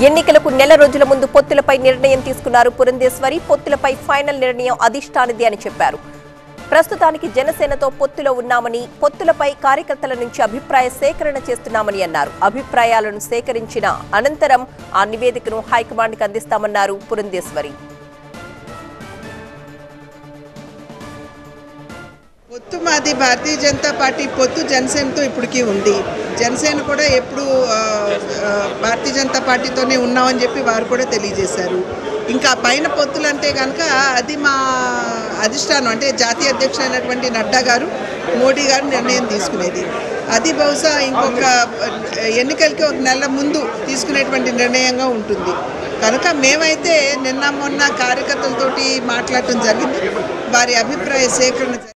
ఎన్నికలకు నెల రోజుల ముందు పొత్తులపై నిర్ణయం తీసుకున్నారు పురంధేశ్వరి పొత్తులపై ఫైనల్ నిర్ణయం అధిష్టానిది అని చెప్పారు ప్రస్తుతానికి జనసేనతో పొత్తులో ఉన్నామని పొత్తులపై కార్యకర్తల నుంచి అభిప్రాయ సేకరణ చేస్తున్నామని అన్నారు అభిప్రాయాలను సేకరించిన అనంతరం ఆ నివేదికను హైకమాండ్కి అందిస్తామన్నారు పురంధేశ్వరి పొత్తు మాది భారతీయ జనతా పార్టీ పొత్తు జనసేనతో ఇప్పటికీ ఉంది జనసేన కూడా ఎప్పుడు ఆ, ఆ, భారతీయ జనతా పార్టీతోనే ఉన్నామని చెప్పి వారు కూడా తెలియజేశారు ఇంకా పైన పొత్తులు అంటే కనుక అది మా అధిష్టానం అంటే జాతీయ అధ్యక్షుడు అయినటువంటి నడ్డా గారు మోడీ గారు నిర్ణయం తీసుకునేది అది బహుశా ఇంకొక ఎన్నికలకి ఒక నెల ముందు తీసుకునేటువంటి నిర్ణయంగా ఉంటుంది కనుక మేమైతే నిన్న మొన్న కార్యకర్తలతోటి మాట్లాడటం జరిగింది వారి అభిప్రాయ సేకరణ జరిగింది.